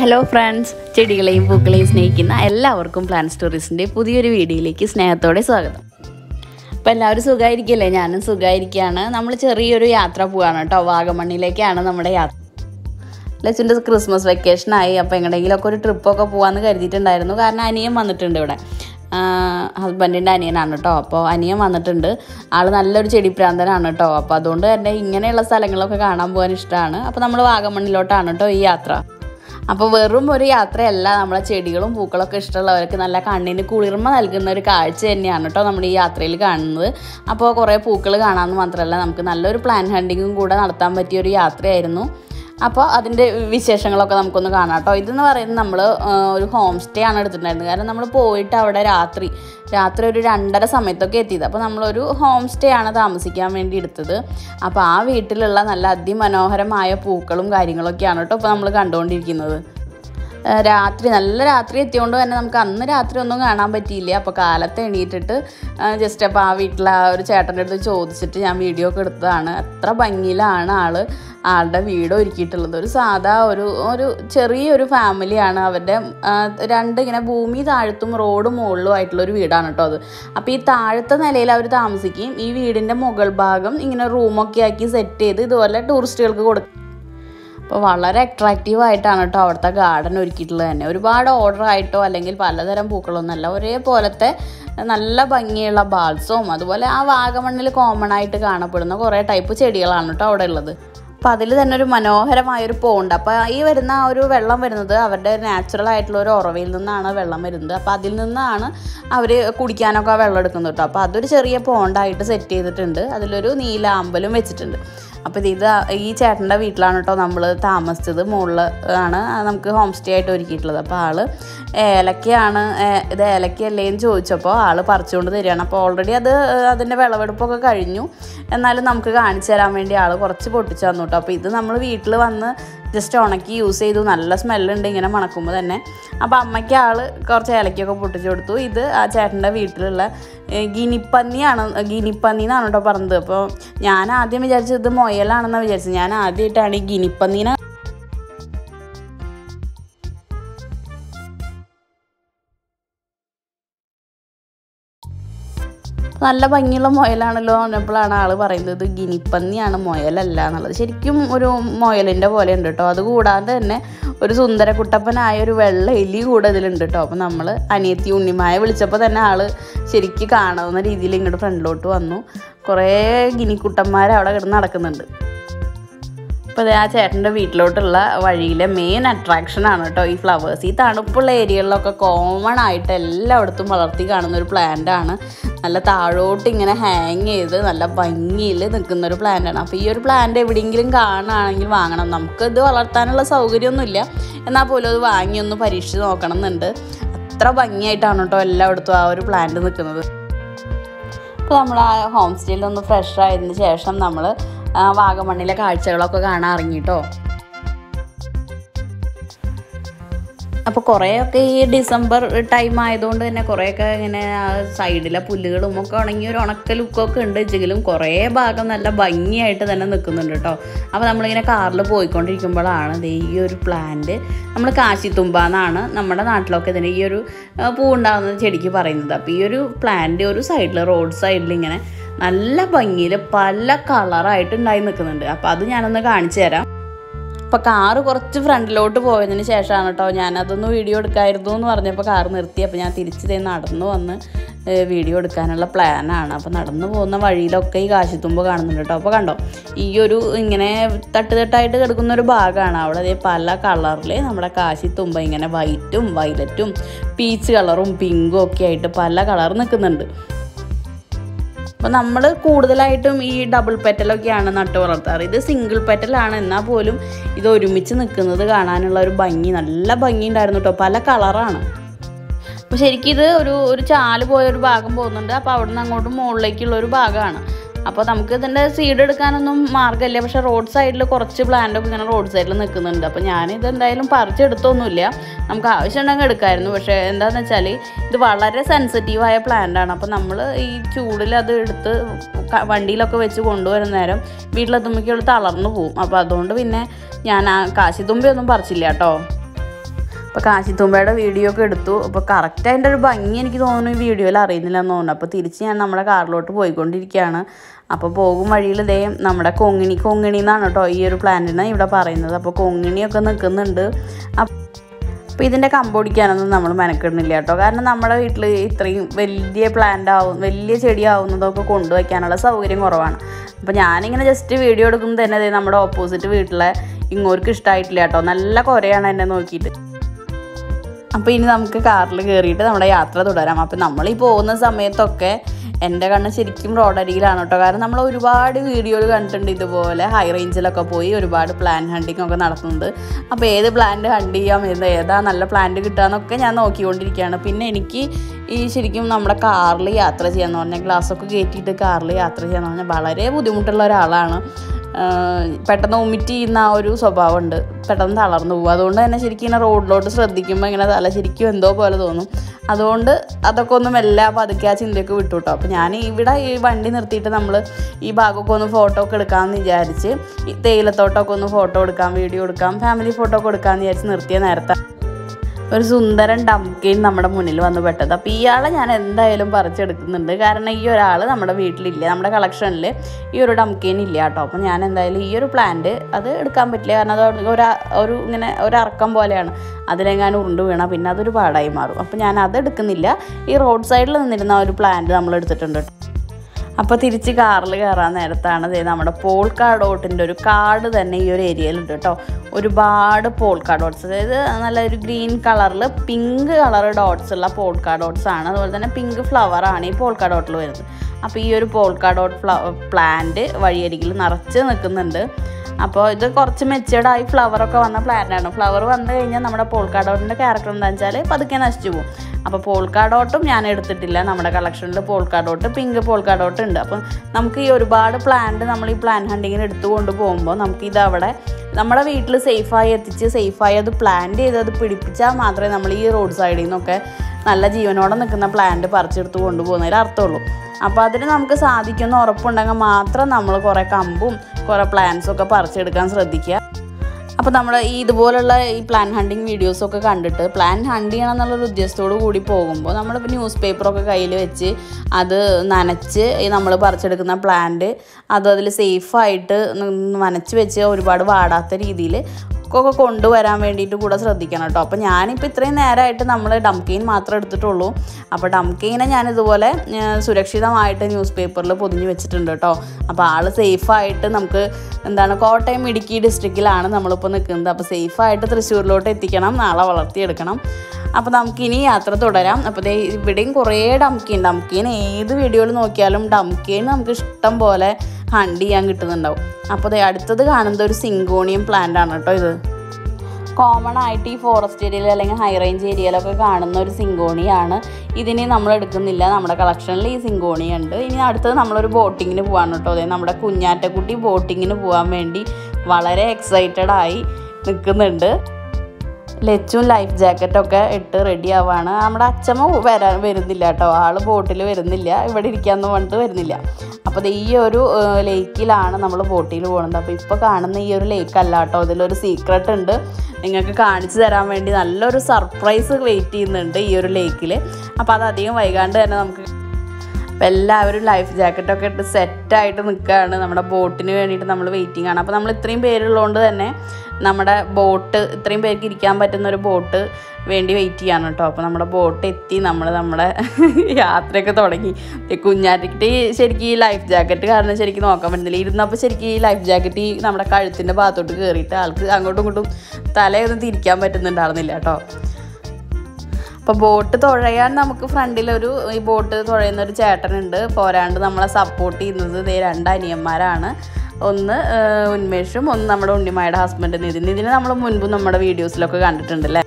hello friends ചെടികളെയും പൂക്കളെയും സ്നേഹിക്കുന്ന എല്ലാവർക്കും plant സ്റ്റോറീസിൻ്റെ പുതിയൊരു വീഡിയോയിലേക്ക് സ്നേഹത്തോടെ സ്വാഗതം അപ്പോൾ എല്ലാവരും സുഖമായിരിക്കില്ലേ ഞാനും സുഖമായിരിക്കുകയാണ് നമ്മൾ ചെറിയൊരു യാത്ര പോവാണ് കേട്ടോ വാഗമണ്ണിലേക്കാണ് നമ്മുടെ യാത്ര ലച്ചുൻ്റെ ക്രിസ്മസ് വെക്കേഷനായി അപ്പോൾ എങ്ങനെയെങ്കിലുമൊക്കെ ഒരു ട്രിപ്പൊക്കെ പോകാമെന്ന് കരുതിയിട്ടുണ്ടായിരുന്നു കാരണം അനിയൻ വന്നിട്ടുണ്ട് ഇവിടെ ഹസ്ബൻഡിൻ്റെ അനിയനാണ് കേട്ടോ അപ്പോൾ അനിയൻ വന്നിട്ടുണ്ട് ആൾ നല്ലൊരു ചെടിപ്രാന്തനാണ് കേട്ടോ അപ്പോൾ അതുകൊണ്ട് തന്നെ ഇങ്ങനെയുള്ള സ്ഥലങ്ങളൊക്കെ കാണാൻ പോകാൻ ഇഷ്ടമാണ് അപ്പോൾ നമ്മൾ വാഗമണ്ണിലോട്ടാണ് കേട്ടോ ഈ യാത്ര അപ്പോൾ വെറും ഒരു യാത്രയല്ല നമ്മളെ ചെടികളും പൂക്കളൊക്കെ ഇഷ്ടമുള്ളവർക്ക് നല്ല കണ്ണിന് കുളിർമ നൽകുന്ന ഒരു കാഴ്ച തന്നെയാണ് കേട്ടോ നമ്മൾ ഈ യാത്രയിൽ കാണുന്നത് അപ്പോൾ കുറേ പൂക്കൾ കാണാമെന്ന് മാത്രമല്ല നമുക്ക് നല്ലൊരു പ്ലാൻ ഹണ്ടിങ്ങും കൂടെ നടത്താൻ പറ്റിയ ഒരു യാത്രയായിരുന്നു അപ്പോൾ അതിൻ്റെ വിശേഷങ്ങളൊക്കെ നമുക്കൊന്ന് കാണാം കേട്ടോ ഇതെന്ന് പറയുന്നത് നമ്മൾ ഒരു ഹോം സ്റ്റേ ആണ് എടുത്തിട്ടുണ്ടായിരുന്നത് കാരണം നമ്മൾ പോയിട്ട് അവിടെ രാത്രി രാത്രി ഒരു രണ്ടര സമയത്തൊക്കെ എത്തിയത് അപ്പോൾ നമ്മളൊരു ഹോം സ്റ്റേ ആണ് താമസിക്കാൻ വേണ്ടി എടുത്തത് അപ്പോൾ ആ വീട്ടിലുള്ള നല്ല അതിമനോഹരമായ പൂക്കളും കാര്യങ്ങളൊക്കെയാണ് കേട്ടോ ഇപ്പോൾ നമ്മൾ കണ്ടുകൊണ്ടിരിക്കുന്നത് ഏഹ് രാത്രി നല്ല രാത്രി എത്തിയോണ്ട് തന്നെ നമുക്ക് അന്ന് രാത്രി ഒന്നും കാണാൻ പറ്റിയില്ല അപ്പോൾ കാലത്ത് എണീറ്റിട്ട് ജസ്റ്റ് അപ്പോൾ ആ വീട്ടിലെ ആ ഒരു ചേട്ടൻ്റെ അടുത്ത് ചോദിച്ചിട്ട് ഞാൻ വീഡിയോ ഒക്കെ എടുത്തതാണ് എത്ര ഭംഗിയിലാണ് ആള് ആളുടെ വീട് ഒരുക്കിയിട്ടുള്ളത് ഒരു സാധാ ഒരു ഒരു ചെറിയൊരു ഫാമിലിയാണ് അവരുടെ ആ, രണ്ട് ഇങ്ങനെ ഭൂമി താഴത്തും റോഡ് മുകളിലും ആയിട്ടുള്ള ഒരു വീടാണ് കേട്ടോ അത് അപ്പോൾ ഈ താഴത്തെ നിലയിൽ അവർ താമസിക്കുകയും ഈ വീടിൻ്റെ മുകൾ ഭാഗം ഇങ്ങനെ റൂമൊക്കെ ആക്കി സെറ്റ് ചെയ്ത് ഇതുപോലെ ടൂറിസ്റ്റുകൾക്ക് കൊടുക്കും അപ്പോൾ വളരെ അട്രാക്റ്റീവ് ആയിട്ടാണ് കേട്ടോ അവിടുത്തെ ഗാർഡൻ ഒരുക്കിയിട്ടുള്ളത് തന്നെ ഒരുപാട് ഓർഡർ ആയിട്ടോ അല്ലെങ്കിൽ പലതരം പൂക്കളൊന്നുമല്ല ഒരേപോലത്തെ നല്ല ഭംഗിയുള്ള ബാൾസും അതുപോലെ ആ വാഗമണ്ണിൽ കോമൺ ആയിട്ട് കാണപ്പെടുന്ന കുറേ ടൈപ്പ് ചെടികളാണ് കേട്ടോ അവിടെ ഉള്ളത് അപ്പോൾ അതിൽ തന്നെ ഒരു മനോഹരമായ ഒരു പോണ്ട് അപ്പോൾ ഈ വരുന്ന ആ ഒരു വെള്ളം വരുന്നത് അവരുടെ നാച്ചുറൽ ആയിട്ടുള്ള ഒരു ഉറവയിൽ നിന്നാണ് വെള്ളം വരുന്നത് അപ്പോൾ അതിൽ നിന്നാണ് അവർ കുടിക്കാനൊക്കെ ആ വെള്ളം എടുക്കുന്നത് കേട്ടോ അപ്പോൾ അതൊരു ചെറിയ പോണ്ടായിട്ട് സെറ്റ് ചെയ്തിട്ടുണ്ട് അതിലൊരു നീല അമ്പലും വെച്ചിട്ടുണ്ട് അപ്പോൾ ഇത് ഇത് ഈ ചേട്ടൻ്റെ വീട്ടിലാണ് കേട്ടോ നമ്മൾ താമസിച്ചത് മുകളിൽ ആണ് നമുക്ക് ഹോം സ്റ്റേ ആയിട്ട് ഒരുക്കിയിട്ടുള്ളത് അപ്പോൾ ആള് ഏലക്കയാണ് ഏ- ഇത് ഏലക്കയല്ലേ എന്ന് ചോദിച്ചപ്പോൾ ആള് പറിച്ചുകൊണ്ട് തരികയാണ് അപ്പോൾ ഓൾറെഡി അത് അതിൻ്റെ വിളവെടുപ്പൊക്കെ കഴിഞ്ഞു എന്നാലും നമുക്ക് കാണിച്ചു തരാൻ വേണ്ടി ആൾ കുറച്ച് പൊട്ടിച്ചു തന്നു കേട്ടോ അപ്പോൾ ഇത് നമ്മൾ വീട്ടിൽ വന്ന് ജസ്റ്റ് ഉണക്കി യൂസ് ചെയ്തു നല്ല സ്മെല്ലുണ്ട് ഇങ്ങനെ മണക്കുമ്പോൾ തന്നെ അപ്പോൾ അമ്മയ്ക്ക് ആൾ കുറച്ച് ഏലക്കൊക്കെ പൊട്ടിച്ചു കൊടുത്തു ഇത് ആ ചേട്ടൻ്റെ വീട്ടിലുള്ള ഏ, ഗിനിപ്പന്നിയാണ് ഗിനിപ്പന്നി എന്നാണ് കേട്ടോ പറഞ്ഞത് അപ്പോൾ ഞാൻ ആദ്യം വിചാരിച്ചത് ഇത് മൊയലാണെന്നാണ് വിചാരിച്ചത് ഞാൻ ആദ്യമായിട്ടാണ് ഈ ഗിനിപ്പന്നീനെ നല്ല ഭംഗിയുള്ള മുയലാണല്ലോ പറഞ്ഞപ്പോഴാണ് ആള് പറയുന്നത് ഗിനിപ്പന്നിയാണ് മുയലല്ല എന്നുള്ളത് ശരിക്കും ഒരു മുയലിൻ്റെ പോലെ ഉണ്ട് കേട്ടോ അത് കൂടാതെ തന്നെ ഒരു സുന്ദര കുട്ടപ്പനായ ഒരു വെള്ള എലി കൂടെ ഇതിലുണ്ട് കേട്ടോ അപ്പോൾ നമ്മൾ അനിയത്തി ഉണ്ണിമായ വിളിച്ചപ്പോൾ തന്നെ ആള് ശരിക്കും കാണാവുന്ന രീതിയിൽ ഇങ്ങോട്ട് ഫ്രണ്ടിലോട്ട് വന്നു കുറേ ഗിനിക്കുട്ടന്മാർ അവിടെ കിടന്ന് നടക്കുന്നുണ്ട് അപ്പോൾ ആ ചേട്ടൻ്റെ വീട്ടിലോട്ടുള്ള വഴിയിലെ മെയിൻ അട്രാക്ഷനാണ് കേട്ടോ ഈ ഫ്ലവേഴ്സ് ഈ തണുപ്പുള്ള ഏരിയകളിലൊക്കെ കോമൺ ആയിട്ട് എല്ലായിടത്തും വളർത്തി കാണുന്ന ഒരു plant ആണ് നല്ല താഴോട്ട് ഇങ്ങനെ ഹാങ് ചെയ്ത് നല്ല ഭംഗിയിൽ നിൽക്കുന്ന ഒരു plant ആണ് അപ്പോൾ ഈ ഒരു പ്ലാന്റ് എവിടെയെങ്കിലും കാണുകയാണെങ്കിൽ വാങ്ങണം നമുക്കിത് വളർത്താനുള്ള സൗകര്യമൊന്നുമില്ല എന്നാൽ പോലും അത് വാങ്ങി ഒന്ന് പരീക്ഷിച്ച് നോക്കണം എന്നുണ്ട് അത്ര ഭംഗിയായിട്ടാണ് കേട്ടോ എല്ലായിടത്തും ആ ഒരു പ്ലാന്റ് നിൽക്കുന്നത് അപ്പോൾ നമ്മൾ ആ ഹോം സ്റ്റേയിൽ ഒന്ന് ഫ്രഷ് ആയതിന് ശേഷം നമ്മൾ വാഗമണ്ണിലെ കാഴ്ചകളൊക്കെ കാണാൻ ഇറങ്ങിട്ടോ അപ്പോൾ കുറേയൊക്കെ ഈ ഡിസംബർ ടൈം ആയതുകൊണ്ട് തന്നെ കുറേയൊക്കെ ഇങ്ങനെ സൈഡിലെ പുല്ലുകളും ഒക്കെ ഉണങ്ങി ഒരു ഉണക്ക ലുക്കൊക്കെ ഉണ്ട് എങ്കിലും കുറേ ഭാഗം നല്ല ഭംഗിയായിട്ട് തന്നെ നിൽക്കുന്നുണ്ട് കേട്ടോ അപ്പോൾ നമ്മളിങ്ങനെ കാറിൽ പോയിക്കൊണ്ടിരിക്കുമ്പോഴാണ് ദേ ഈ ഒരു പ്ലാന്റ് നമ്മൾ കാശിത്തുമ്പ എന്നാണ് നമ്മുടെ നാട്ടിലൊക്കെ ഇതിന് ഈ ഒരു ആ, പൂ ഉണ്ടാകുന്ന ചെടിക്ക് പറയുന്നത് അപ്പോൾ ഈ ഒരു പ്ലാന്റ് ഒരു സൈഡിൽ റോഡ് സൈഡിൽ ഇങ്ങനെ നല്ല ഭംഗിയിൽ പല കളറായിട്ട് ഉണ്ടായി നിൽക്കുന്നുണ്ട് അപ്പോൾ അത് ഞാനൊന്ന് കാണിച്ചു തരാം അപ്പോൾ കാറ് കുറച്ച് ഫ്രണ്ടിലോട്ട് പോയതിന് ശേഷമാണ് കേട്ടോ ഞാനതൊന്ന് വീഡിയോ എടുക്കായിരുന്നു എന്ന് പറഞ്ഞപ്പോൾ കാറ് നിർത്തി അപ്പോൾ ഞാൻ തിരിച്ച് ദേ നടന്നു വന്ന് ഏഹ് വീഡിയോ എടുക്കാനുള്ള പ്ലാനാണ് അപ്പോൾ നടന്നു പോകുന്ന വഴിയിലൊക്കെ ഈ കാശിത്തുമ്പ് കാണുന്നുണ്ട് കേട്ടോ അപ്പോൾ കണ്ടോ ഈ ഒരു ഇങ്ങനെ തട്ട് തട്ടായിട്ട് കിടക്കുന്ന ഒരു ഭാഗമാണ് അവിടെ ദേ പല കളറിൽ നമ്മുടെ കാശിത്തുമ്പ ഇങ്ങനെ വൈറ്റും വയലറ്റും പീച്ച് കളറും പിങ്കും ഒക്കെ ആയിട്ട് പല കളർ നിൽക്കുന്നുണ്ട് അപ്പോൾ നമ്മൾ കൂടുതലായിട്ടും ഈ ഡബിൾ പെറ്റലൊക്കെയാണ് നട്ട് വളർത്താറ് ഇത് സിംഗിൾ പെറ്റലാണ് എന്നാൽ പോലും ഇത് ഒരുമിച്ച് നിൽക്കുന്നത് കാണാനുള്ള ഒരു ഭംഗി നല്ല ഭംഗി ഉണ്ടായിരുന്നു കേട്ടോ പല കളറാണ് അപ്പോൾ ശരിക്കും ഇത് ഒരു ഒരു ചാല് പോയ ഒരു ഭാഗം പോകുന്നുണ്ട് അപ്പോൾ അവിടെ നിന്ന് അങ്ങോട്ട് മുകളിലേക്കുള്ള ഒരു ഭാഗമാണ് അപ്പോൾ നമുക്ക് ഇതിൻ്റെ സീഡ് എടുക്കാനൊന്നും മാർഗ്ഗമില്ല പക്ഷേ റോഡ് സൈഡിൽ കുറച്ച് പ്ലാന്റൊക്കെ ഇങ്ങനെ റോഡ് സൈഡിൽ നിൽക്കുന്നുണ്ട് അപ്പോൾ ഞാനിത് എന്തായാലും പറിച്ചെടുത്തൊന്നുമില്ല നമുക്ക് ആവശ്യമുണ്ടെങ്കിൽ എടുക്കായിരുന്നു പക്ഷേ എന്താണെന്ന് വെച്ചാൽ ഇത് വളരെ സെൻസിറ്റീവായ പ്ലാന്റ് ആണ് അപ്പോൾ നമ്മൾ ഈ ചൂടിൽ അത് എടുത്ത് ക- വണ്ടിയിലൊക്കെ വെച്ച് കൊണ്ടുവരുന്ന നേരം വീട്ടിലെത്തുമ്പോഴേക്കും തളർന്നു പോകും അപ്പോൾ അതുകൊണ്ട് പിന്നെ ഞാൻ ആ കാശിത്തുമ്പയൊന്നും പറിച്ചില്ല കേട്ടോ അപ്പോൾ കാശിത്തുമ്പയുടെ വീഡിയോ ഒക്കെ എടുത്തു അപ്പോൾ കറക്റ്റ് അതിൻ്റെ ഒരു ഭംഗി എനിക്ക് തോന്നുന്നു ഈ വീഡിയോയിൽ അറിയുന്നില്ല എന്ന് തോന്നുന്നു അപ്പോൾ തിരിച്ച് ഞാൻ നമ്മുടെ കാറിലോട്ട് പോയിക്കൊണ്ടിരിക്കുകയാണ് അപ്പോൾ പോകും വഴിയിൽ ഇതേ നമ്മുടെ കൊങ്ങിണി കൊങ്ങിണി എന്നാണ് കേട്ടോ ഈ ഒരു പ്ലാന്റിന് ഇവിടെ പറയുന്നത് അപ്പോൾ കൊങ്ങിണിയൊക്കെ നിൽക്കുന്നുണ്ട് അപ്പ് അപ്പോൾ ഇതിൻ്റെ കമ്പൊടിക്കാനൊന്നും നമ്മൾ മെനക്കിടുന്നില്ല കേട്ടോ കാരണം നമ്മുടെ വീട്ടിൽ ഇത്രയും വലിയ പ്ലാന്റ് ആവും വലിയ ചെടി ആവുന്നതൊക്കെ കൊണ്ടുവയ്ക്കാനുള്ള സൗകര്യം കുറവാണ് അപ്പോൾ ഞാനിങ്ങനെ ജസ്റ്റ് വീഡിയോ എടുക്കുമ്പോൾ തന്നെ ദേ നമ്മുടെ ഓപ്പോസിറ്റ് വീട്ടിലെ ഇങ്ങോർക്ക് ഇഷ്ടമായിട്ടില്ല കേട്ടോ നല്ല കുറയാണ് എന്നെ നോക്കിയിട്ട് അപ്പോൾ ഇനി നമുക്ക് കാറിൽ കയറിയിട്ട് നമ്മുടെ യാത്ര തുടരാം അപ്പോൾ നമ്മൾ ഈ പോകുന്ന സമയത്തൊക്കെ എൻ്റെ കണ്ണ് ശരിക്കും റോഡരികിലാണ് കേട്ടോ കാരണം നമ്മൾ ഒരുപാട് വീഡിയോയിൽ കണ്ടിട്ടുണ്ട് ഇതുപോലെ ഹൈ റേഞ്ചിലൊക്കെ പോയി ഒരുപാട് പ്ലാൻ ഹണ്ടിങ് ഒക്കെ നടത്തുന്നുണ്ട് അപ്പോൾ ഏത് പ്ലാന്റ് ഹണ്ട് ചെയ്യാം ഏത് ഏതാ നല്ല പ്ലാന്റ് കിട്ടുകയെന്നൊക്കെ ഞാൻ നോക്കിക്കൊണ്ടിരിക്കുകയാണ് പിന്നെ എനിക്ക് ഈ ശരിക്കും നമ്മുടെ കാറിൽ യാത്ര ചെയ്യാന്ന് പറഞ്ഞാൽ ഗ്ലാസ്സൊക്കെ കയറ്റിയിട്ട് കാറിൽ യാത്ര ചെയ്യാന്ന് പറഞ്ഞാൽ വളരെ ബുദ്ധിമുട്ടുള്ള ഒരാളാണ് ആഹ് പെട്ടെന്ന് ഒമിറ്റ് ചെയ്യുന്ന ആ ഒരു സ്വഭാവമുണ്ട് പെട്ടെന്ന് തളർന്നു പോകും അതുകൊണ്ട് തന്നെ ശരിക്കും ഇങ്ങനെ റോഡിലോട്ട് ശ്രദ്ധിക്കുമ്പോൾ ഇങ്ങനെ തല ശരിക്കും എന്തോ പോലെ തോന്നും അതുകൊണ്ട് അതൊക്കെ ഒന്ന് മെല്ലെ പതുക്കെ ആ ചിന്തയൊക്കെ വിട്ടു കേട്ടോ അപ്പോൾ ഞാൻ ഇവിടെ ഈ വണ്ടി നിർത്തിയിട്ട് നമ്മൾ ഈ ഭാഗമൊക്കെ ഒന്ന് ഫോട്ടോ ഒക്കെ എടുക്കാമെന്ന് വിചാരിച്ച് ഈ തേയിലത്തോട്ടമൊക്കെ ഒന്ന് ഫോട്ടോ എടുക്കാം വീഡിയോ എടുക്കാം ഫാമിലി ഫോട്ടോ ഒക്കെ എടുക്കാമെന്ന് വിചാരിച്ച് നിർത്തിയ നേരത്തെ ഒരു സുന്ദരൻ ഡംകെയിൻ നമ്മുടെ മുന്നിൽ വന്ന് പെട്ടത് അപ്പോൾ ഇയാളെ ഞാൻ എന്തായാലും പറിച്ചെടുക്കുന്നുണ്ട് കാരണം ഈ ഒരാൾ നമ്മുടെ വീട്ടിലില്ല നമ്മുടെ കളക്ഷനിൽ ഈ ഒരു ഡംകെയിൻ ഇല്ല കേട്ടോ അപ്പോൾ ഞാൻ എന്തായാലും ഈ ഒരു പ്ലാന്റ് അത് എടുക്കാൻ പറ്റില്ല കാരണം അത് ഒരു ഒരു ഇങ്ങനെ ഒരു അറക്കം പോലെയാണ് അതിലെങ്ങാനും ഉരുണ്ട് വീണാൽ പിന്നെ അതൊരു പാടായി മാറും അപ്പോൾ ഞാൻ അത് എടുക്കുന്നില്ല ഈ റോഡ് സൈഡിൽ നിന്നിരുന്ന ആ ഒരു പ്ലാന്റ് നമ്മൾ എടുത്തിട്ടുണ്ട് കേട്ടോ അപ്പോൾ തിരിച്ച് കാറിൽ കയറാൻ നേരത്താണ് ദേ നമ്മുടെ പോൾ കാർഡോട്ടിൻ്റെ ഒരു കാർഡ് തന്നെ ഈ ഒരു ഏരിയയിലുണ്ട് കേട്ടോ ഒരുപാട് പോൾ കാർഡ് ഡോട്ട്സ് അതായത് നല്ല ഒരു ഗ്രീൻ കളറിൽ പിങ്ക് കളർ ഡോട്ട്സ് ഉള്ള പോൾ കാർഡ് ഡോട്ട്സ് ആണ് അതുപോലെ തന്നെ പിങ്ക് ഫ്ലവർ ആണ് ഈ പോൾ കാർഡ് ഡോട്ടിൽ വരുന്നത് അപ്പോൾ ഈ ഒരു പോൾ കാർഡ് ഡോട്ട് ഫ്ല പ്ലാന്റ് വഴിയരികിൽ നിറച്ച് നിൽക്കുന്നുണ്ട് അപ്പോൾ ഇത് കുറച്ച് മെച്ചേർഡ് ആയി ഫ്ലവറൊക്കെ വന്ന പ്ലാന്റാണ് ഫ്ലവർ വന്നു കഴിഞ്ഞാൽ നമ്മുടെ പോൾക്കാഡോട്ടിൻ്റെ ക്യാരക്ടർ എന്താണെന്ന് വെച്ചാൽ പതുക്കെ നശിച്ചു പോകും അപ്പോൾ പോൾക്കാഡോട്ടും ഞാൻ എടുത്തിട്ടില്ല നമ്മുടെ കളക്ഷനിൽ പോൾക്കാഡോട്ട് പിങ്ക് പോൾക്കാഡോട്ട് ഉണ്ട് അപ്പം നമുക്ക് ഈ ഒരുപാട് പ്ലാന്റ് നമ്മൾ ഈ പ്ലാൻ ഹണ്ടിങ്ങിന് എടുത്തു കൊണ്ട് പോകുമ്പോൾ നമുക്ക് ഇത് അവിടെ നമ്മുടെ വീട്ടിൽ സേഫായി എത്തിച്ച് സേഫായി അത് പ്ലാന്റ് ചെയ്ത് അത് പിടിപ്പിച്ചാൽ മാത്രമേ നമ്മൾ ഈ റോഡ് സൈഡിൽ നിന്നൊക്കെ നല്ല ജീവനോടെ നിൽക്കുന്ന പ്ലാന്റ് പറിച്ചെടുത്ത് കൊണ്ടുപോകുന്നതിൽ അർത്ഥമുള്ളൂ അപ്പോൾ അതിന് നമുക്ക് സാധിക്കുമെന്ന് ഉറപ്പുണ്ടെങ്കിൽ മാത്രം നമ്മൾ കുറേ കമ്പും കുറേ പ്ലാന്റ്സും ഒക്കെ പറിച്ചെടുക്കാൻ ശ്രദ്ധിക്കുക അപ്പോൾ നമ്മൾ ഈ ഇതുപോലുള്ള ഈ പ്ലാൻ ഹണ്ടിങ് വീഡിയോസൊക്കെ കണ്ടിട്ട് പ്ലാൻ ഹണ്ട് ചെയ്യണം എന്നുള്ളൊരു ഉദ്ദേശത്തോടു കൂടി പോകുമ്പോൾ നമ്മളിപ്പോൾ ന്യൂസ് പേപ്പറൊക്കെ കയ്യിൽ വെച്ച് അത് നനച്ച് ഈ നമ്മൾ പറിച്ചെടുക്കുന്ന പ്ലാന്റ് അത് അതിൽ സേഫായിട്ട് നനച്ച് വെച്ച് ഒരുപാട് വാടാത്ത രീതിയിൽ ഒക്കെ കൊണ്ടുവരാൻ വേണ്ടിയിട്ട് കൂടെ ശ്രദ്ധിക്കണം കേട്ടോ അപ്പോൾ ഞാനിപ്പോൾ ഇത്രയും നേരമായിട്ട് നമ്മൾ ഡംകെയിൻ മാത്രമേ എടുത്തിട്ടുള്ളൂ അപ്പോൾ ഡംകെയിനെ ഞാൻ ഇതുപോലെ ഏർ, സുരക്ഷിതമായിട്ട് ന്യൂസ് പേപ്പറിൽ പൊതിഞ്ഞ് വെച്ചിട്ടുണ്ട് കേട്ടോ അപ്പോൾ ആൾ സേഫായിട്ട് നമുക്ക് എന്താണ് കോട്ടയം ഇടുക്കി ഡിസ്ട്രിക്റ്റിലാണ് നമ്മളിപ്പോൾ നിൽക്കുന്നത് അപ്പോൾ സേഫായിട്ട് തൃശ്ശൂരിലോട്ട് എത്തിക്കണം നാളെ വളർത്തിയെടുക്കണം അപ്പോൾ നമുക്കിനി യാത്ര തുടരാം അപ്പോൾ ദേ ഇവിടെയും കുറേ ഡംകീൻ ഡംകീൻ ഏത് വീഡിയോയിൽ നോക്കിയാലും ഡംകീൻ നമുക്ക് ഇഷ്ടം പോലെ ഹണ്ട് ചെയ്യാൻ കിട്ടുന്നുണ്ടാവും അപ്പോൾ ദേ അടുത്തത് കാണുന്നത് ഒരു സിങ്കോണിയം പ്ലാന്റ് ആണ് കേട്ടോ ഇത് കോമൺ ആയിട്ട് ഈ ഫോറസ്റ്റ് ഏരിയയിൽ അല്ലെങ്കിൽ ഹൈ റേഞ്ച് ഏരിയയിലൊക്കെ കാണുന്ന ഒരു സിങ്കോണിയാണ് ഇതിന് നമ്മൾ എടുക്കുന്നില്ല നമ്മുടെ കളക്ഷനിൽ ഈ സിങ്കോണി ഉണ്ട് ഇനി അടുത്തത് നമ്മളൊരു ബോട്ടിങ്ങിന് പോകാൻ കേട്ടോ അതെ നമ്മുടെ കുഞ്ഞാറ്റക്കുട്ടി ബോട്ടിങ്ങിന് പോകാൻ വേണ്ടി വളരെ എക്സൈറ്റഡ് ആയി നിൽക്കുന്നുണ്ട് ലച്ചും ലൈഫ് ജാക്കറ്റൊക്കെ ഇട്ട് റെഡി ആവാണ് നമ്മുടെ അച്ഛമ്മ വരാൻ വരുന്നില്ല കേട്ടോ ആള് ബോട്ടിൽ വരുന്നില്ല ഇവിടെ ഇരിക്കാന്ന് പറഞ്ഞിട്ട് വരുന്നില്ല അപ്പോൾ ദേ ഈ ഒരു ലേക്കിലാണ് നമ്മൾ ബോട്ടിൽ പോകുന്നത് അപ്പോൾ ഇപ്പോൾ കാണുന്ന ഈ ഒരു ലേക്ക് അല്ല കേട്ടോ ഇതിലൊരു സീക്രട്ട് ഉണ്ട് നിങ്ങൾക്ക് കാണിച്ചു തരാൻ വേണ്ടി നല്ലൊരു സർപ്രൈസ് വെയിറ്റ് ചെയ്യുന്നുണ്ട് ഈ ഒരു ലേക്കിൽ അപ്പോൾ അത് അധികം വൈകാണ്ട് തന്നെ നമുക്ക് അപ്പോൾ എല്ലാവരും ലൈഫ് ജാക്കറ്റൊക്കെ ഇട്ട് സെറ്റായിട്ട് നിൽക്കുകയാണ് നമ്മുടെ ബോട്ടിന് വേണ്ടിയിട്ട് നമ്മൾ വെയിറ്റിംഗ് ആണ് അപ്പോൾ നമ്മൾ ഇത്രയും പേരുള്ളതുകൊണ്ട് തന്നെ നമ്മുടെ ബോട്ട് ഇത്രയും പേർക്ക് ഇരിക്കാൻ പറ്റുന്ന ഒരു ബോട്ട് വേണ്ടി വെയിറ്റ് ചെയ്യാണ് കേട്ടോ അപ്പോൾ നമ്മുടെ ബോട്ട് എത്തി നമ്മൾ നമ്മുടെ യാത്രയൊക്കെ തുടങ്ങി ഈ കുഞ്ഞാറ്റയ്ക്ക് ശരിക്കും ഈ ലൈഫ് ജാക്കറ്റ് കാരണം ശരിക്കും നോക്കാൻ പറ്റുന്നില്ല ഇരുന്നപ്പോൾ ശരിക്കും ഈ ലൈഫ് ജാക്കറ്റ് ഈ നമ്മുടെ കഴുത്തിൻ്റെ ഭാഗത്തോട്ട് കയറിയിട്ട് ആൾക്ക് അങ്ങോട്ടും ഇങ്ങോട്ടും തലയൊന്നും തിരിക്കാൻ പറ്റുന്നുണ്ടായിരുന്നില്ല കേട്ടോ അപ്പോൾ ബോട്ട് തുഴയാൻ നമുക്ക് ഫ്രണ്ടിലൊരു ഈ ബോട്ട് തുഴയുന്ന ഒരു ചേട്ടനുണ്ട് പോരാണ്ട് നമ്മളെ സപ്പോർട്ട് ചെയ്യുന്നത് ഇതേ രണ്ട് അനിയന്മാരാണ് ഒന്ന് ആ, ഉന്മേഷും ഒന്ന് നമ്മുടെ ഉണ്ണിമായുടെ ഹസ്ബൻഡ് നിതിൻ ഇതിന് നമ്മൾ മുൻപ് നമ്മുടെ വീഡിയോസിലൊക്കെ കണ്ടിട്ടുണ്ടല്ലേ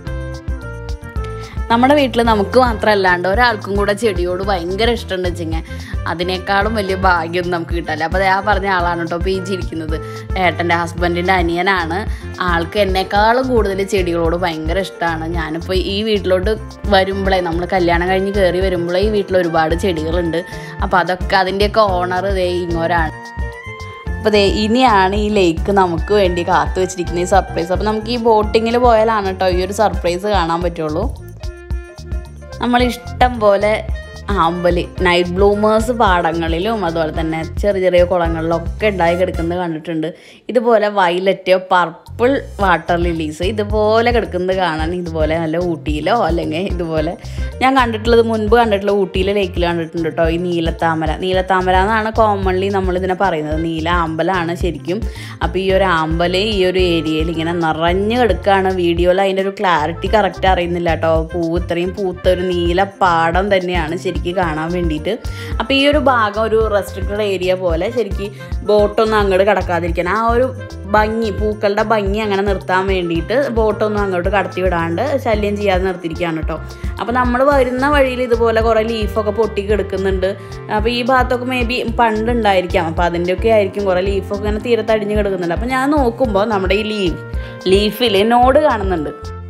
നമ്മുടെ വീട്ടിൽ നമുക്ക് മാത്രമല്ലാണ്ട് ഒരാൾക്കും കൂടെ ചെടിയോട് ഭയങ്കര ഇഷ്ടമുണ്ട് വെച്ചിങ്ങനെ അതിനേക്കാളും വലിയ ഭാഗ്യം നമുക്ക് കിട്ടാല്ല അപ്പോൾ ആ പറഞ്ഞ ആളാണ് കേട്ടോ പി ജി ഇരിക്കുന്നത് ഏട്ടൻ്റെ ഹസ്ബൻഡിൻ്റെ അനിയനാണ് ആൾക്ക് എന്നെക്കാളും കൂടുതൽ ചെടികളോട് ഭയങ്കര ഇഷ്ടമാണ് ഞാനിപ്പോൾ ഈ വീട്ടിലോട്ട് വരുമ്പോഴേ നമ്മൾ കല്യാണം കഴിഞ്ഞ് കയറി വരുമ്പോഴേ ഈ വീട്ടിൽ ഒരുപാട് ചെടികളുണ്ട് അപ്പോൾ അതൊക്കെ അതിൻ്റെയൊക്കെ ഓണർ ഇതേ ഇങ്ങോരാണ് അപ്പോൾ ദേ ഇനിയാണ് ഈ ലേക്ക് നമുക്ക് വേണ്ടി കാത്തു വെച്ചിരിക്കുന്ന ഈ സർപ്രൈസ് അപ്പോൾ നമുക്ക് ഈ ബോട്ടിങ്ങിൽ പോയാലാണ് കേട്ടോ ഈ ഒരു സർപ്രൈസ് കാണാൻ പറ്റുള്ളൂ നമ്മൾ ഇഷ്ടം പോലെ ആമ്പല് നൈറ്റ് ബ്ലൂമേഴ്സ് പാടങ്ങളിലും അതുപോലെ തന്നെ ചെറിയ ചെറിയ കുളങ്ങളിലും ഒക്കെ ഉണ്ടായി കിടക്കുന്നത് കണ്ടിട്ടുണ്ട് ഇതുപോലെ വയലറ്റ് പർപ്പിൾ വാട്ടർ ലിലീസ് ഇതുപോലെ കിടക്കുന്നത് കാണാൻ ഇതുപോലെ നല്ല ഊട്ടിയിലോ അല്ലെങ്കിൽ ഇതുപോലെ ഞാൻ കണ്ടിട്ടുള്ളത് മുൻപ് കണ്ടിട്ടുള്ള ഊട്ടിയിലെ ലേക്കിൽ കണ്ടിട്ടുണ്ട് കേട്ടോ ഈ നീലത്താമര നീലത്താമര എന്നാണ് കോമൺലി നമ്മളിതിനെ പറയുന്നത് നീല ആമ്പലാണ് ശരിക്കും അപ്പോൾ ഈ ഒരു ആമ്പല് ഈ ഒരു ഏരിയയിൽ ഇങ്ങനെ നിറഞ്ഞു കിടക്കുകയാണ് വീഡിയോയിൽ അതിൻ്റെ ഒരു ക്ലാരിറ്റി കറക്റ്റ് അറിയുന്നില്ല കേട്ടോ പൂ ഇത്രയും പൂത്ത ഒരു നീല പാടം തന്നെയാണ് ശരിക്കും കാണാൻ വേണ്ടിയിട്ട് അപ്പോൾ ഈ ഒരു ഭാഗം ഒരു റെസ്ട്രിക്റ്റഡ് ഏരിയ പോലെ ശരിക്കും ബോട്ടൊന്നും അങ്ങോട്ട് കടക്കാതിരിക്കാൻ ആ ഒരു ഭംഗി പൂക്കളുടെ ഭംഗി അങ്ങനെ നിർത്താൻ വേണ്ടിയിട്ട് ബോട്ടൊന്നും അങ്ങോട്ട് കടത്തി വിടാണ്ട് ശല്യം ചെയ്യാതെ നിർത്തിയിരിക്കുകയാണ് കേട്ടോ അപ്പോൾ നമ്മൾ വരുന്ന വഴിയിൽ ഇതുപോലെ കുറേ ലീഫൊക്കെ പൊട്ടി കിടക്കുന്നുണ്ട് അപ്പോൾ ഈ ഭാഗത്തൊക്കെ മേ ബി പണ്ട് ഉണ്ടായിരിക്കാം അപ്പോൾ അതിൻ്റെയൊക്കെ ആയിരിക്കും കുറേ ലീഫൊക്കെ ഇങ്ങനെ തീരെ തടിഞ്ഞ് കിടക്കുന്നുണ്ട് അപ്പോൾ ഞാൻ നോക്കുമ്പോൾ നമ്മുടെ ഈ ലീഫ് ലീഫിൽ നോഡ് കാണുന്നുണ്ട്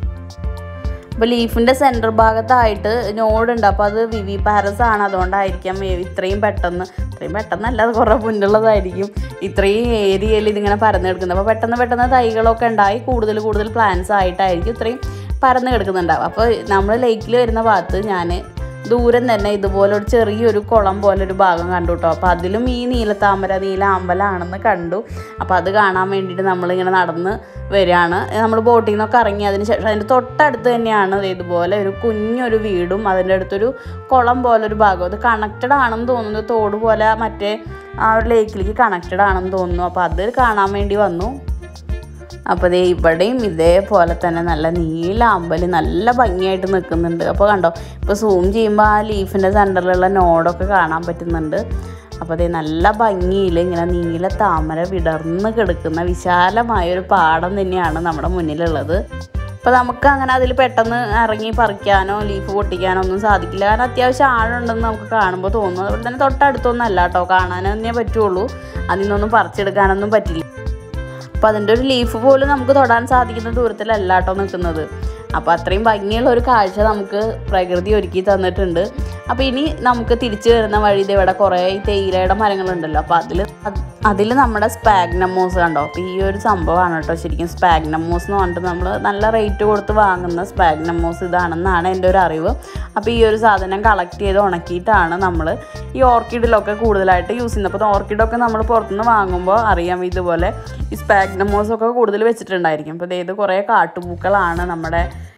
അപ്പോൾ ലീഫിൻ്റെ സെൻറ്റർ ഭാഗത്തായിട്ട് നോഡുണ്ട് അപ്പോൾ അത് വിവി പാരസ് ആണ് അതുകൊണ്ടായിരിക്കാം maybe ഇത്രയും പെട്ടെന്ന് ഇത്രയും പെട്ടെന്നല്ല അത് കുറേ മുന്നുള്ളതായിരിക്കും ഇത്രയും ഏരിയയിൽ ഇതിങ്ങനെ പരന്ന് കിടക്കുന്നത് അപ്പോൾ പെട്ടെന്ന് പെട്ടെന്ന് തൈകളൊക്കെ ഉണ്ടായി കൂടുതൽ കൂടുതൽ പ്ലാന്റ്സ് ആയിട്ടായിരിക്കും ഇത്രയും പരന്ന് കിടക്കുന്നുണ്ടാവും അപ്പോൾ നമ്മൾ ലേക്കിൽ വരുന്ന ഭാഗത്ത് ഞാൻ ദൂരം തന്നെ ഇതുപോലെ ഒരു ചെറിയൊരു കുളം പോലെ ഒരു ഭാഗം കണ്ടു കേട്ടോ അപ്പോൾ അതിലും ഈ നീലത്താമര നീല അമ്പലമാണെന്ന് കണ്ടു അപ്പോൾ അത് കാണാൻ വേണ്ടിയിട്ട് നമ്മളിങ്ങനെ നടന്ന് വരികയാണ് നമ്മൾ ബോട്ടിൽ നിന്നൊക്കെ ഇറങ്ങി അതിന് ശേഷം അതിൻ്റെ തൊട്ടടുത്ത് തന്നെയാണ് ദേ ഇതുപോലെ ഒരു കുഞ്ഞൊരു വീടും അതിൻ്റെ അടുത്തൊരു കുളം പോലെ ഒരു ഭാഗം അത് കണക്റ്റഡ് ആണെന്ന് തോന്നുന്നു തോട് പോലെ മറ്റേ ആ ഒരു ലേക്കിലേക്ക് കണക്റ്റഡ് ആണെന്ന് തോന്നുന്നു അപ്പോൾ അത് കാണാൻ വേണ്ടി വന്നു അപ്പോൾ ദേ ഇവിടെയും ഇതേപോലെ തന്നെ നല്ല നീല അമ്പല് നല്ല ഭംഗിയായിട്ട് നിൽക്കുന്നുണ്ട് അപ്പോൾ കണ്ടോ ഇപ്പോൾ സൂം ചെയ്യുമ്പോൾ ആ ലീഫിൻ്റെ സെൻറ്ററിലുള്ള നോഡൊക്കെ കാണാൻ പറ്റുന്നുണ്ട് അപ്പോൾ അതേ നല്ല ഭംഗിയിൽ ഇങ്ങനെ നീല താമര വിടർന്ന് കിടക്കുന്ന വിശാലമായ ഒരു പാടം തന്നെയാണ് നമ്മുടെ മുന്നിലുള്ളത് അപ്പോൾ നമുക്ക് അങ്ങനെ അതിൽ പെട്ടെന്ന് ഇറങ്ങി പറിക്കാനോ ലീഫ് പൊട്ടിക്കാനോ ഒന്നും സാധിക്കില്ല കാരണം അത്യാവശ്യം ആഴമുണ്ടെന്ന് നമുക്ക് കാണുമ്പോൾ തോന്നുന്നു അതുപോലെ തന്നെ തൊട്ടടുത്തൊന്നും അല്ല കേട്ടോ കാണാൻ തന്നെ പറ്റുള്ളൂ അതിൽ നിന്നൊന്നും പറിച്ചെടുക്കാനൊന്നും പറ്റില്ല അപ്പോൾ അതിൻ്റെ ഒരു ലീഫ് പോലും നമുക്ക് തൊടാൻ സാധിക്കുന്ന ദൂരത്തിലല്ല കേട്ടോ നിൽക്കുന്നത് അപ്പോൾ അത്രയും ഭംഗിയുള്ള ഒരു കാഴ്ച നമുക്ക് പ്രകൃതി ഒരുക്കി തന്നിട്ടുണ്ട് അപ്പോൾ ഇനി നമുക്ക് തിരിച്ചു വരുന്ന വഴി ഇത് ഇവിടെ കുറേ ഈ തേയിലയുടെ മരങ്ങളുണ്ടല്ലോ അപ്പോൾ അതിൽ അതിൽ നമ്മുടെ സ്പാഗ്നമോസ് കണ്ടോ അപ്പോൾ ഈ ഒരു സംഭവമാണ് കേട്ടോ ശരിക്കും സ്പാഗ്നമോസ് എന്ന് പറഞ്ഞിട്ട് നമ്മൾ നല്ല റേറ്റ് കൊടുത്ത് വാങ്ങുന്ന സ്പാഗ്നമോസ് ഇതാണെന്നാണ് എൻ്റെ ഒരു അറിവ് അപ്പോൾ ഈ ഒരു സാധനം കളക്ട് ചെയ്ത് ഉണക്കിയിട്ടാണ് നമ്മൾ ഈ ഓർക്കിഡിലൊക്കെ കൂടുതലായിട്ട് യൂസ് ചെയ്യുന്നത് അപ്പോൾ ഓർക്കിഡൊക്കെ നമ്മൾ പുറത്തുനിന്ന് വാങ്ങുമ്പോൾ അറിയാം ഇതുപോലെ ഈ സ്പാഗ്നമോസ് ഒക്കെ കൂടുതൽ വെച്ചിട്ടുണ്ടായിരിക്കും അപ്പോൾ ഇത് കുറേ കാട്ടുപൂക്കളാണ് നമ്മുടെ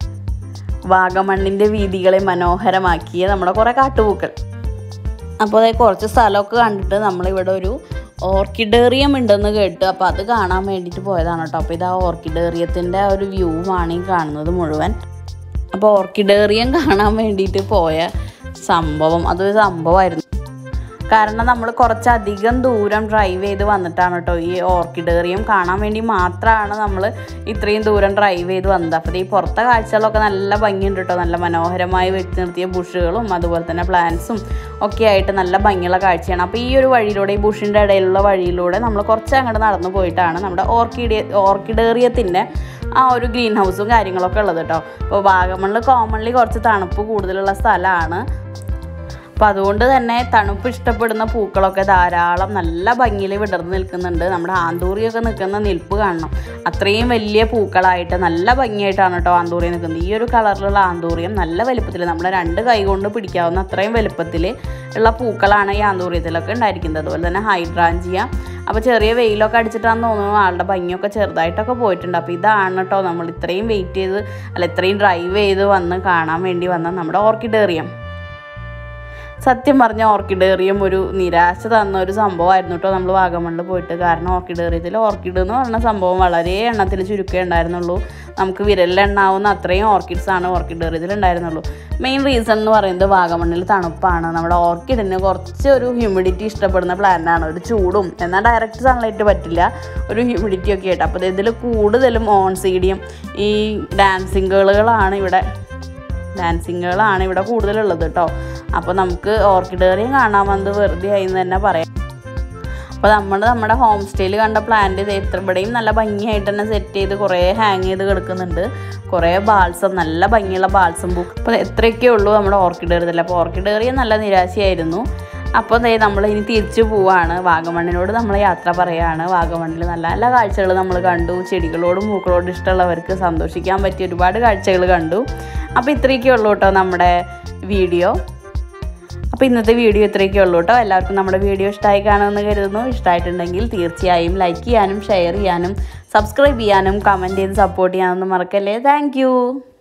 വാഗമണ്ണിൻ്റെ വീതികളെ മനോഹരമാക്കിയ നമ്മുടെ കുറേ കാട്ടുപൂക്കൾ അപ്പോൾ അതായത് കുറച്ച് സ്ഥലമൊക്കെ കണ്ടിട്ട് നമ്മളിവിടെ ഒരു ഓർക്കിഡേറിയം ഉണ്ടെന്ന് കേട്ടു അപ്പോൾ അത് കാണാൻ വേണ്ടിയിട്ട് പോയതാണ് കേട്ടോ അപ്പോൾ ഇത് ആ ഓർക്കിഡേറിയത്തിൻ്റെ ആ ഒരു വ്യൂ ആണ് ഈ കാണുന്നത് മുഴുവൻ അപ്പോൾ ഓർക്കിഡേറിയം കാണാൻ വേണ്ടിയിട്ട് പോയ സംഭവം അതൊരു സംഭവമായിരുന്നു കാരണം നമ്മൾ കുറച്ചധികം ദൂരം ഡ്രൈവ് ചെയ്ത് വന്നിട്ടാണ് കേട്ടോ ഈ ഓർക്കിഡേറിയം കാണാൻ വേണ്ടി മാത്രമാണ് നമ്മൾ ഇത്രയും ദൂരം ഡ്രൈവ് ചെയ്ത് വന്നത് അപ്പോൾ ഈ പുറത്തെ കാഴ്ചകളൊക്കെ നല്ല ഭംഗിയുണ്ട് കേട്ടോ നല്ല മനോഹരമായി വെച്ച് നിർത്തിയ ബുഷുകളും അതുപോലെ തന്നെ പ്ലാന്റ്സും ഒക്കെ ആയിട്ട് നല്ല ഭംഗിയുള്ള കാഴ്ചയാണ് അപ്പോൾ ഈ ഒരു വഴിയിലൂടെ ഈ ബുഷിൻ്റെ ഇടയിലുള്ള വഴിയിലൂടെ നമ്മൾ കുറച്ച് അങ്ങോട്ട് നടന്നു പോയിട്ടാണ് നമ്മുടെ ഓർക്കിഡ് ഓർക്കിഡേറിയത്തിൻ്റെ ആ ഒരു ഗ്രീൻ ഹൗസും കാര്യങ്ങളൊക്കെ ഉള്ളത് കേട്ടോ അപ്പോൾ വാഗമണ്ണിൽ കോമൺലി കുറച്ച് തണുപ്പ് കൂടുതലുള്ള സ്ഥലമാണ് അപ്പോൾ അതുകൊണ്ട് തന്നെ തണുപ്പ് ഇഷ്ടപ്പെടുന്ന പൂക്കളൊക്കെ ധാരാളം നല്ല ഭംഗിയിൽ വിടർന്ന് നിൽക്കുന്നുണ്ട് നമ്മുടെ ആന്തൂറിയൊക്കെ നിൽക്കുന്ന നിൽപ്പ് കാണണം അത്രയും വലിയ പൂക്കളായിട്ട് നല്ല ഭംഗിയായിട്ടാണ് കേട്ടോ ആന്തൂറിയ നിൽക്കുന്നത് ഈ ഒരു കളറിലുള്ള ആന്തൂറിയം നല്ല വലുപ്പത്തിൽ നമ്മുടെ രണ്ട് കൈ കൊണ്ട് പിടിക്കാവുന്ന അത്രയും വലുപ്പത്തിൽ ഉള്ള പൂക്കളാണ് ഈ ആന്തൂറിയത്തിലൊക്കെ ഉണ്ടായിരിക്കുന്നത് അതുപോലെ തന്നെ ഹൈഡ്രാഞ്ചിയ അപ്പോൾ ചെറിയ വെയിലൊക്കെ അടിച്ചിട്ടാന്ന് തോന്നുന്നു ആളുടെ ഭംഗിയൊക്കെ ചെറുതായിട്ടൊക്കെ പോയിട്ടുണ്ട് അപ്പോൾ ഇതാണ് കേട്ടോ നമ്മൾ ഇത്രയും വെയിറ്റ് ചെയ്ത് അല്ല ഇത്രയും ഡ്രൈവ് ചെയ്ത് വന്ന് കാണാൻ വേണ്ടി വന്ന നമ്മുടെ ഓർക്കിഡേറിയം സത്യം പറഞ്ഞ ഓർക്കിഡേറിയം ഒരു നിരാശ തന്ന ഒരു സംഭവമായിരുന്നു കേട്ടോ നമ്മൾ വാഗമണ്ണിൽ പോയിട്ട് കാരണം ഓർക്കിഡേറിയത്തിൽ ഓർക്കിഡ് എന്ന് പറഞ്ഞ സംഭവം വളരെ എണ്ണത്തിൽ ചുരുക്കേ ഉണ്ടായിരുന്നുള്ളൂ നമുക്ക് വിരലിലെണ്ണാവുന്ന അത്രയും ഓർക്കിഡ്സ് ആണ് ഓർക്കിഡേറിയത്തിൽ ഉണ്ടായിരുന്നുള്ളൂ മെയിൻ റീസൺ എന്ന് പറയുന്നത് വാഗമണ്ണിൽ തണുപ്പാണ് നമ്മുടെ ഓർക്കിഡിന് കുറച്ച് ഒരു ഹ്യൂമിഡിറ്റി ഇഷ്ടപ്പെടുന്ന plant ആണ് ഒരു ചൂടും എന്നാൽ ഡയറക്റ്റ് സൺലൈറ്റ് പറ്റില്ല ഒരു ഹ്യൂമിഡിറ്റി ഒക്കെ ആയിട്ട് അപ്പോൾ ഇതിൽ കൂടുതലും ഓൺസീഡിയം ഈ ഡാൻസിങ് ഗേളുകളാണ് ഇവിടെ ഡാൻസിങ്ങുകളാണ് ഇവിടെ കൂടുതലുള്ളത് കേട്ടോ അപ്പോൾ നമുക്ക് ഓർക്കിഡേറിയം കാണാൻ വന്നത് വെറുതെ ആയി എന്ന് തന്നെ പറയാം അപ്പോൾ നമ്മൾ നമ്മുടെ ഹോം സ്റ്റേയിൽ കണ്ട പ്ലാന്റ് ഇത് എത്ര ഇവിടെയും നല്ല ഭംഗിയായിട്ട് തന്നെ സെറ്റ് ചെയ്ത് കുറേ ഹാങ് ചെയ്ത് കിടക്കുന്നുണ്ട് കുറേ ബാൾസം നല്ല ഭംഗിയുള്ള ബാൾസം ബുക്ക് അപ്പോൾ എത്രയൊക്കെ ഉള്ളൂ നമ്മുടെ ഓർക്കിഡേറിയത്തിൽ അപ്പോൾ ഓർക്കിഡേറിയ നല്ല നിരാശയായിരുന്നു അപ്പോൾ ദേ നമ്മൾ ഇനി തിരിച്ചു പോവാണ് വാഗമണ്ണിനോട് നമ്മൾ യാത്ര പറയാണ് വാഗമണ്ണിൽ നല്ല നല്ല കാഴ്ചകൾ നമ്മൾ കണ്ടു ചെടികളോടും പൂക്കളോടും ഇഷ്ടമുള്ളവർക്ക് സന്തോഷിക്കാൻ പറ്റിയ ഒരുപാട് കാഴ്ചകൾ കണ്ടു അപ്പോൾ ഇത്രയൊക്കെ ഉള്ളൂ കേട്ടോ നമ്മുടെ വീഡിയോ അപ്പോൾ ഇന്നത്തെ വീഡിയോ ഇത്രയൊക്കെ ഉള്ളൂ കേട്ടോ എല്ലാവർക്കും നമ്മുടെ വീഡിയോ ഇഷ്ടമായി കാണുമെന്ന് കരുതുന്നു ഇഷ്ടമായിട്ടുണ്ടെങ്കിൽ തീർച്ചയായും ലൈക്ക് ചെയ്യാനും ഷെയർ ചെയ്യാനും സബ്സ്ക്രൈബ് ചെയ്യാനും കമൻറ്റ് ചെയ്ത് സപ്പോർട്ട് ചെയ്യാനൊന്നും മറക്കല്ലേ താങ്ക്